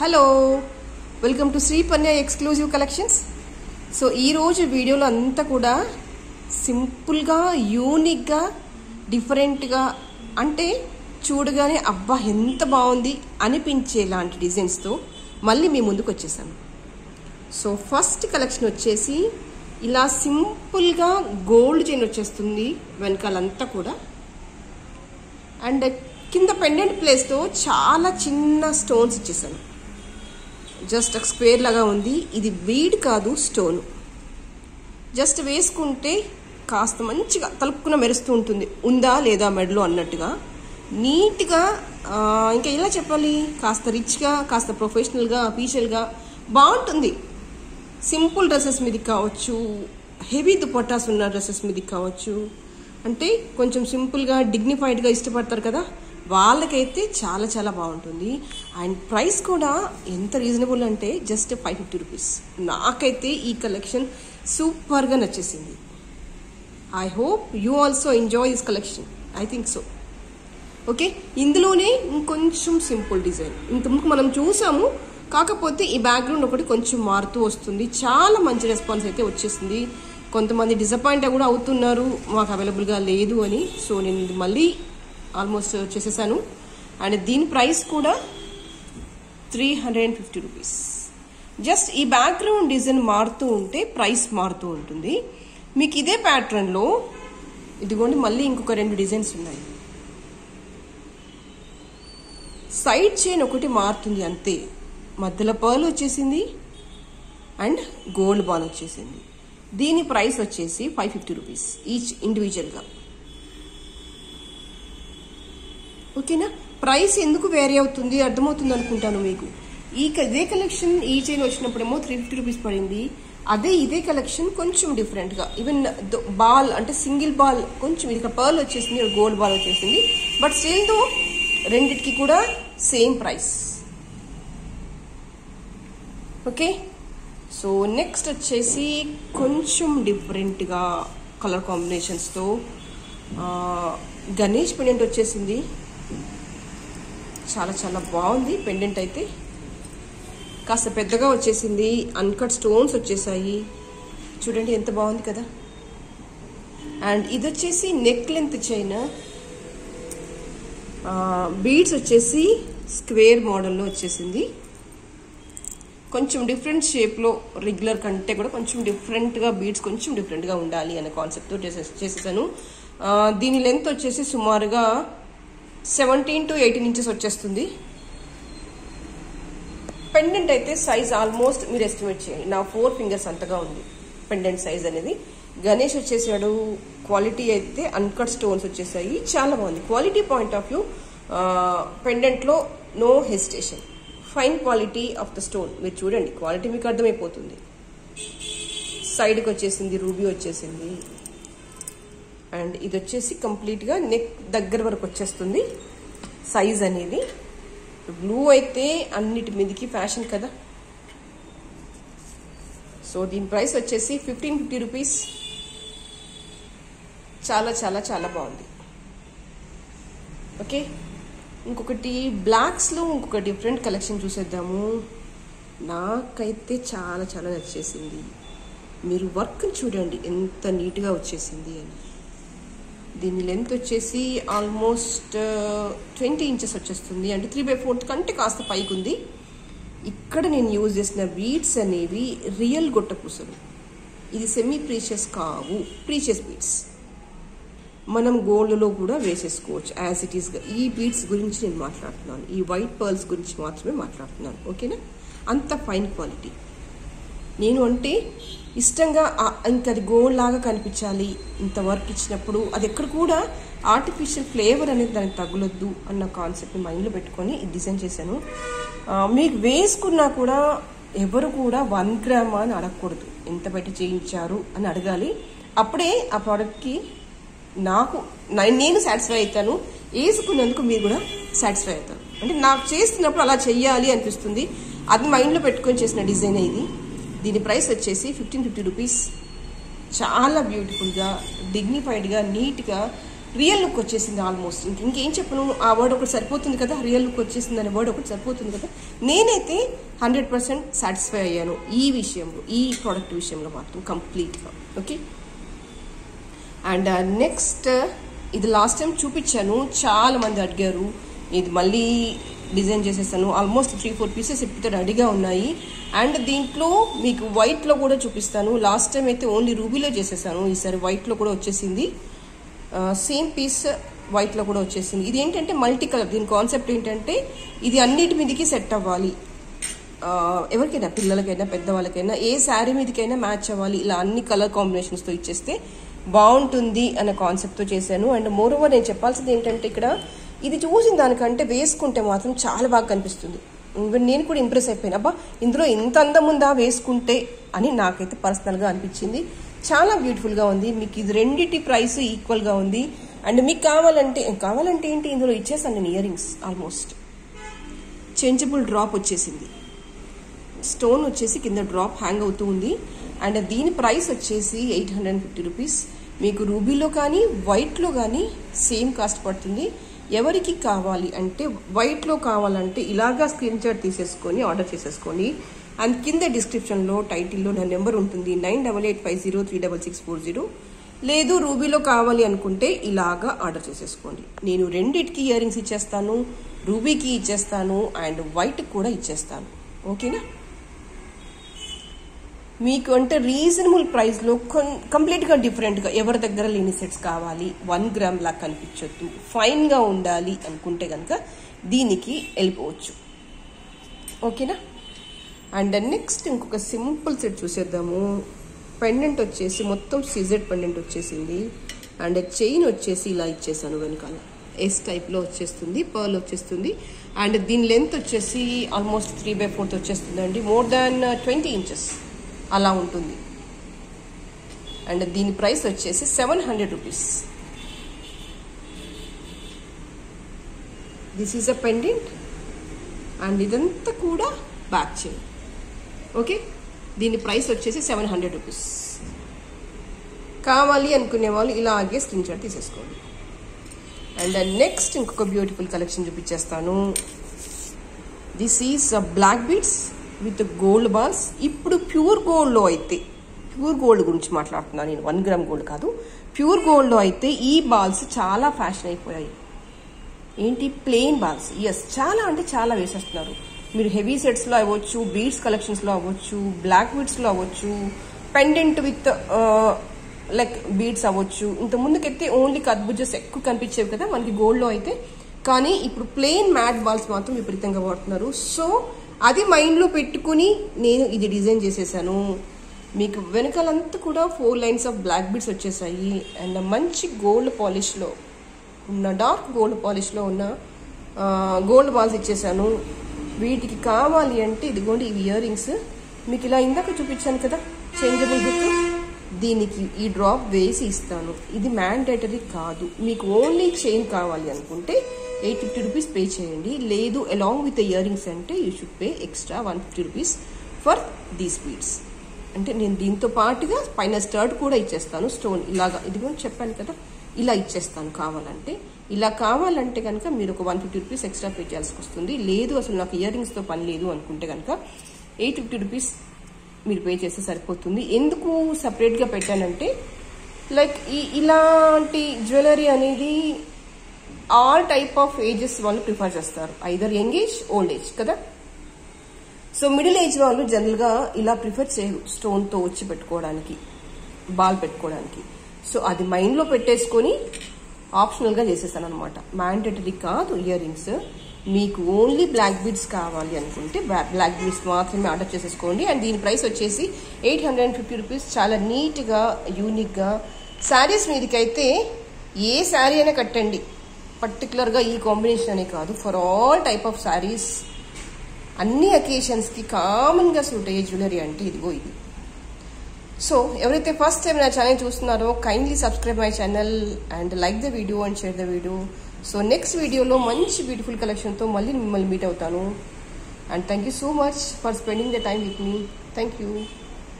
hello welcome to Sripanya exclusive collections so ఈరోజు వీడియోలో అంతా కూడా సింపుల్గా యూనిక్గా డిఫరెంట్గా అంటే చూడగానే అబ్బా ఎంత బాగుంది అనిపించేలాంటి డిజైన్స్తో మళ్ళీ మీ ముందుకు వచ్చేసాను సో ఫస్ట్ కలెక్షన్ వచ్చేసి ఇలా సింపుల్గా గోల్డ్ చైన్ వచ్చేస్తుంది వెనకాలంతా కూడా అండ్ కింద పెండెంట్ ప్లేస్తో చాలా చిన్న స్టోన్స్ ఇచ్చేసాను జస్ట్ ఒక స్క్వేర్ లాగా ఉంది ఇది వీడ్ కాదు స్టోన్ జస్ట్ వేసుకుంటే కాస్త మంచిగా తలుపుకున్న మెరుస్తూ ఉంటుంది ఉందా లేదా మెడలో అన్నట్టుగా నీట్గా ఆ, ఇంకా ఎలా చెప్పాలి కాస్త రిచ్గా కాస్త ప్రొఫెషనల్గా అఫీషియల్గా బాగుంటుంది సింపుల్ డ్రెస్సెస్ మీదకి కావచ్చు హెవీ దుపట్టాస్ ఉన్న డ్రెస్సెస్ మీదకి కావచ్చు అంటే కొంచెం సింపుల్గా డిగ్నిఫైడ్గా ఇష్టపడతారు కదా వాళ్ళకైతే చాలా చాలా బాగుంటుంది అండ్ ప్రైస్ కూడా ఎంత రీజనబుల్ అంటే జస్ట్ ఫైవ్ ఫిఫ్టీ రూపీస్ నాకైతే ఈ కలెక్షన్ సూపర్గా నచ్చేసింది I hope you also enjoy this collection I think so okay ఇందులోనే ఇంకొంచెం సింపుల్ డిజైన్ ఇంతకుముందు మనం చూసాము కాకపోతే ఈ బ్యాక్గ్రౌండ్ ఒకటి కొంచెం మారుతూ వస్తుంది చాలా మంచి రెస్పాన్స్ అయితే వచ్చేసింది కొంతమంది డిసప్పాయింట్ కూడా అవుతున్నారు మాకు అవైలబుల్గా లేదు అని సో నేను ఇది మళ్ళీ ఆల్మోస్ట్ చేసేసాను అండ్ దీని ప్రైస్ కూడా three hundred and fifty rupees just ఈ బ్యాక్గ్రౌండ్ డిజైన్ మారుతూ ఉంటే ప్రైస్ మారుతూ ఉంటుంది మీకు ఇదే ప్యాటర్న్లో ఇదిగోండి మళ్ళీ ఇంకొక రెండు డిజైన్స్ ఉన్నాయి సైడ్ చైన్ ఒకటి మారుతుంది అంతే మధ్యలో పర్ల్ వచ్చేసింది అండ్ గోల్డ్ బాల్ వచ్చేసింది దీని ప్రైస్ వచ్చేసి ఫైవ్ ఫిఫ్టీ రూపీస్ ఈచ్ ఇండివిజువల్గా ఓకేనా ప్రైస్ ఎందుకు వేరే అవుతుంది అర్థమవుతుంది అనుకుంటాను మీకు ఈ క- ఇదే కలెక్షన్ ఈ చైన్ వచ్చినప్పుడేమో త్రీ ఫిఫ్టీ రూపీస్ పడింది అదే ఇదే కలెక్షన్ కొంచెం డిఫరెంట్గా ఈవెన్ బాల్ అంటే సింగిల్ బాల్ కొంచెం ఇది పర్ల్ వచ్చేసింది గోల్డ్ బాల్ వచ్చేసింది బట్ స్టిల్ తో రెండిటికి కూడా same price okay so next వచ్చేసి కొంచెం డిఫరెంట్గా కలర్ కాంబినేషన్స్తో గణేష్ పెండెంట్ వచ్చేసింది చాలా చాలా బాగుంది పెండెంట్ అయితే కాస్త పెద్దగా వచ్చేసింది అన్కట్ స్టోన్స్ వచ్చేసాయి చూడండి ఎంత బాగుంది కదా అండ్ ఇది వచ్చేసి నెక్ లెంత్ చైన్ బీడ్స్ వచ్చేసి స్క్వేర్ మోడల్లో వచ్చేసింది కొంచెం డిఫరెంట్ షేప్లో రెగ్యులర్ కంటే కూడా కొంచెం డిఫరెంట్గా బీడ్స్ కొంచెం డిఫరెంట్గా ఉండాలి అనే కాన్సెప్ట్తో చేసే చేసేసాను ఆ, దీని లెంత్ వచ్చేసి సుమారుగా సెవెంటీన్ టు ఎయిటీన్ ఇంచెస్ వచ్చేస్తుంది పెండెంట్ అయితే సైజ్ ఆల్మోస్ట్ మీరు ఎస్టిమేట్ చేయండి నా ఫోర్ ఫింగర్స్ అంతగా ఉంది పెండెంట్ సైజ్ అనేది గణేష్ వచ్చేసాడు క్వాలిటీ అయితే అన్కట్ స్టోన్స్ వచ్చేసాయి చాలా బాగుంది క్వాలిటీ పాయింట్ ఆఫ్ వ్యూ పెండెంట్లో no hesitation fine quality of the stone మీరు చూడండి క్వాలిటీ మీకు అర్థమైపోతుంది సైడ్కి వచ్చేసింది రూబీ వచ్చేసింది అండ్ ఇది వచ్చేసి కంప్లీట్గా నెక్ దగ్గర వరకు వచ్చేస్తుంది సైజ్ అనేది బ్లూ అయితే అన్నిటి మీదకి ఫ్యాషన్ కదా సో దీని ప్రైస్ వచ్చేసి ఫిఫ్టీన్ ఫిఫ్టీ రూపీస్ చాలా చాలా చాలా బాగుంది ఓకే ఇంకొకటి బ్లాక్స్లో ఇంకొక డిఫరెంట్ కలెక్షన్ చూసేద్దాము నాకైతే చాలా చాలా నచ్చేసింది మీరు వర్క్ చూడండి ఎంత నీట్గా వచ్చేసింది అని దీని లెంత్ వచ్చేసి ఆల్మోస్ట్ ట్వంటీ ఇంచెస్ వచ్చేస్తుంది అంటే త్రీ బై ఫోర్త్ కంటే కాస్త పైకి ఉంది ఇక్కడ నేను యూజ్ చేసిన బీడ్స్ అనేవి రియల్ గొట్టపూసలు ఇది సెమీ ప్రీషియస్ కావు ప్రీషియస్ బీడ్స్ మనం గోల్డ్లో కూడా వేసేసుకోవచ్చు యాజ్ ఇట్ ఈస్గా ఈ బీడ్స్ గురించి నేను మాట్లాడుతున్నాను ఈ వైట్ పర్ల్స్ గురించి మాత్రమే మాట్లాడుతున్నాను ఓకేనా అంత ఫైన్ క్వాలిటీ నేను అంటే ఇష్టంగా ఆ- ఇంకా అది గోల్డ్ లాగా కనిపించాలి ఇంత వర్క్ ఇచ్చినప్పుడు అది ఎక్కడ కూడా ఆర్టిఫిషియల్ ఫ్లేవర్ అనేది దానికి తగులొద్దు అన్న కాన్సెప్ట్ని మైండ్లో పెట్టుకొని ఇది డిజైన్ చేశాను ఆ, మీకు వేసుకున్నా కూడా ఎవరు కూడా వన్ గ్రామా అని అడగకూడదు ఎంత పెట్టి చేయించారు అని అడగాలి అప్పుడే ఆ ప్రోడక్ట్కి నాకు నా- నేను సాటిస్ఫై అవుతాను వేసుకున్నందుకు మీరు కూడా సాటిస్ఫై అవుతారు అంటే నాకు చేస్తున్నప్పుడు అలా చెయ్యాలి అనిపిస్తుంది అది మైండ్లో పెట్టుకొని చేసిన డిజైన్ ఇది దీని ప్రైస్ వచ్చేసి ఫిఫ్టీన్ ఫిఫ్టీ రూపీస్ చాలా బ్యూటిఫుల్గా డిగ్నిఫైడ్గా నీట్గా రియల్ లుక్ వచ్చేసింది ఆల్మోస్ట్ ఇంక ఇంకేం చెప్పను ఆ వర్డ్ ఒకటి సరిపోతుంది కదా రియల్ లుక్ వచ్చేసింది అనే వర్డ్ ఒకటి సరిపోతుంది కదా నేనైతే హండ్రెడ్ పర్సెంట్ సాటిస్ఫై అయ్యాను ఈ విషయంలో ఈ ప్రోడక్ట్ విషయంలో మాత్రం కంప్లీట్గా ఓకే అండ్ నెక్స్ట్ ఇది లాస్ట్ టైం చూపించాను చాలా మంది అడిగారు ఇది మళ్ళీ డిజైన్ చేసేసాను ఆల్మోస్ట్ త్రీ ఫోర్ పీసెస్ ఇప్పుడు రెడీగా ఉన్నాయి అండ్ దీంట్లో మీకు వైట్లో కూడా చూపిస్తాను లాస్ట్ టైం అయితే ఓన్లీ రూబీలో చేసేసాను ఈసారి వైట్లో కూడా వచ్చేసింది సేమ్ పీస్ వైట్లో కూడా వచ్చేసింది ఇది ఏంటంటే మల్టీ కలర్ దీని కాన్సెప్ట్ ఏంటంటే ఇది అన్నిటి మీదకి సెట్ అవ్వాలి ఆ, ఎవరికైనా పిల్లలకైనా పెద్దవాళ్ళకైనా ఏ శారీ మీదకైనా మ్యాచ్ అవ్వాలి ఇలా అన్ని కలర్ కాంబినేషన్స్తో ఇచ్చేస్తే బాగుంటుంది అనే కాన్సెప్ట్తో చేశాను అండ్ మోర్ ఓవర్ నేను చెప్పాల్సింది ఏంటంటే ఇక్కడ ఇది చూసిన దానికంటే వేసుకుంటే మాత్రం చాలా బాగా కనిపిస్తుంది ఈవెన్ నేను కూడా ఇంప్రెస్ అయిపోయాను అబ్బా ఇందులో ఇంత అందం ఉందా వేసుకుంటే అని నాకైతే పర్సనల్గా అనిపించింది చాలా బ్యూటిఫుల్గా ఉంది మీకు ఇది రెండిటి ప్రైస్ ఈక్వల్గా ఉంది అండ్ మీకు కావాలంటే కావాలంటే ఏంటి ఇందులో ఇచ్చేసాను నేను earrings almost changeable drop వచ్చేసింది స్టోన్ వచ్చేసి కింద డ్రాప్ హ్యాంగ్ అవుతూ ఉంది అండ్ దీని ప్రైస్ వచ్చేసి eight hundred and fifty rupees మీకు రూబీలో కానీ వైట్లో కానీ సేమ్ కాస్ట్ పడుతుంది ఎవరికి కావాలి అంటే వైట్లో కావాలంటే ఇలాగా స్క్రీన్ షాట్ తీసేసుకొని ఆర్డర్ చేసేసుకోండి అండ్ కింద డిస్క్రిప్షన్లో టైటిల్లో నా నెంబర్ ఉంటుంది nine double eight five zero three double six four zero లేదు రూబీలో కావాలి అనుకుంటే ఇలాగా ఆర్డర్ చేసేసుకోండి నేను రెండిటికి ఇయర్ రింగ్స్ ఇచ్చేస్తాను రూబీకి ఇచ్చేస్తాను అండ్ వైట్కి కూడా ఇచ్చేస్తాను ఓకేనా మీకు అంటే రీజనబుల్ ప్రైస్లో కొన్ కంప్లీట్గా డిఫరెంట్గా ఎవరి దగ్గర లేని సెట్స్ కావాలి వన్ గ్రామ్ లా కనిపించొద్దు ఫైన్గా ఉండాలి అనుకుంటే కనుక దీనికి వెళ్ళిపోవచ్చు ఓకేనా అండ్ నెక్స్ట్ ఇంకొక సింపుల్ సెట్ చూసేద్దాము పెండెంట్ వచ్చేసి మొత్తం సిజెడ్ పెండెంట్ వచ్చేసింది అండ్ చైన్ వచ్చేసి ఇలా ఇచ్చేసాను వెనకాల ఎస్ టైప్లో వచ్చేస్తుంది పర్ల్ వచ్చేస్తుంది అండ్ దీని లెంత్ వచ్చేసి ఆల్మోస్ట్ త్రీ బై ఫోర్త్ వచ్చేస్తుంది అండి మోర్ దాన్ ట్వంటీ ఇంచెస్ అలా ఉంటుంది అండ్ దీని ప్రైస్ వచ్చేసి seven hundred rupees this is a pendant and ఇదంతా కూడా బ్యాక్ చైన్ ఓకే దీని ప్రైస్ వచ్చేసి సెవెన్ హండ్రెడ్ రూపీస్ కావాలి అనుకునే వాళ్ళు ఇలాగే స్క్రీన్ షాట్ తీసేసుకోండి అండ్ నెక్స్ట్ ఇంకొక బ్యూటిఫుల్ కలెక్షన్ చూపించేస్తాను this is black beads with gold balls ఇప్పుడు ప్యూర్ గోల్డ్లో అయితే ప్యూర్ గోల్డ్ గురించి మాట్లాడుతున్నాను నేను వన్ గ్రామ్ గోల్డ్ కాదు ప్యూర్ గోల్డ్లో అయితే ఈ బాల్స్ చాలా ఫ్యాషన్ అయిపోయాయి ఏంటి ప్లెయిన్ బాల్స్ ఎస్ చాలా అంటే చాలా వేసేస్తున్నారు మీరు హెవీ సెట్స్లో అవ్వచ్చు బీడ్స్ కలెక్షన్స్లో అవ్వచ్చు బ్లాక్ బీడ్స్లో అవ్వచ్చు పెండెంట్ విత్ లైక్ బీడ్స్ అవ్వచ్చు ఇంత ముందుకైతే ఓన్లీ కద్బుజస్ ఎక్కువ కనిపించేవి కదా మనకి గోల్డ్లో అయితే కానీ ఇప్పుడు ప్లెయిన్ మ్యాట్ బాల్స్ మాత్రం విపరీతంగా వాడుతున్నారు సో అది మైండ్లో పెట్టుకుని నేను ఇది డిజైన్ చేసేసాను మీకు వెనకాలంతా కూడా four lines of black beads వచ్చేసాయి అండ్ మంచి గోల్డ్ పాలిష్లో ఉన్న డార్క్ గోల్డ్ పాలిష్లో ఉన్న గోల్డ్ బాల్స్ ఇచ్చేసాను వీటికి కావాలి అంటే ఇదిగోండి ఇవి ఇయర్ రింగ్స్ మీకు ఇలా ఇందాక చూపించాను కదా చేంజబుల్ బుక్ దీనికి ఈ డ్రాప్ వేసి ఇస్తాను ఇది మ్యాండేటరీ కాదు మీకు ఓన్లీ చైన్ కావాలి అనుకుంటే ఎయిట్ ఫిఫ్టీ రూపీస్ పే చేయండి లేదు అలాంగ్ విత్ ఇయర్ రింగ్స్ అంటే you should pay extra one fifty rupees for these beads అంటే నేను దీంతో పాటుగా పైన స్టర్ట్ కూడా ఇచ్చేస్తాను స్టోన్ ఇలాగా ఇది కూడా చెప్పాను కదా ఇలా ఇచ్చేస్తాను కావాలంటే ఇలా కావాలంటే కనుక మీరు ఒక one fifty rupees extra pay చేయాల్సి వస్తుంది లేదు అసలు నాకు ఇయర్ రింగ్స్తో పని లేదు అనుకుంటే కనుక ఎయిట్ ఫిఫ్టీ రూపీస్ మీరు పే చేస్తే సరిపోతుంది ఎందుకు సపరేట్గా పెట్టానంటే లైక్ ఈ ఇలాంటి జ్యువెలరీ అనేది ఆల్ టైప్ ఆఫ్ ఏజెస్ వాళ్ళు ప్రిఫర్ చేస్తారు either young age old age కదా సో మిడిల్ ఏజ్ వాళ్ళు జనరల్గా ఇలా ప్రిఫర్ చేయరు స్టోన్తో వచ్చి పెట్టుకోవడానికి బాల్ పెట్టుకోవడానికి సో అది మైండ్లో పెట్టేసుకొని ఆప్షనల్గా చేసేసాను అనమాట మ్యాండేటరీ కాదు ఇయర్ రింగ్స్ మీకు ఓన్లీ బ్లాక్ బీడ్స్ కావాలి అనుకుంటే బ్లాక్ బీడ్స్ మాత్రమే ఆర్డర్ చేసేసుకోండి అండ్ దీని ప్రైస్ వచ్చేసి eight hundred and fifty rupees చాలా నీట్గా యూనిక్గా శారీస్ మీదకైతే ఏ శారీ అయినా కట్టండి పర్టికులర్గా ఈ కాంబినేషన్ అనే కాదు for all type of saris అన్ని అకేషన్స్కి కామన్గా సూట్ అయ్యే జ్యువెలరీ అంటే ఇదిగో ఇది సో ఎవరైతే ఫస్ట్ టైం నా ఛానల్ చూస్తున్నారో kindly subscribe my channel and like the video and share the video so next వీడియోలో మంచి బ్యూటిఫుల్ కలెక్షన్తో మళ్ళీ మిమ్మల్ని మీట్ అవుతాను and thank you so much for spending the time with me thank you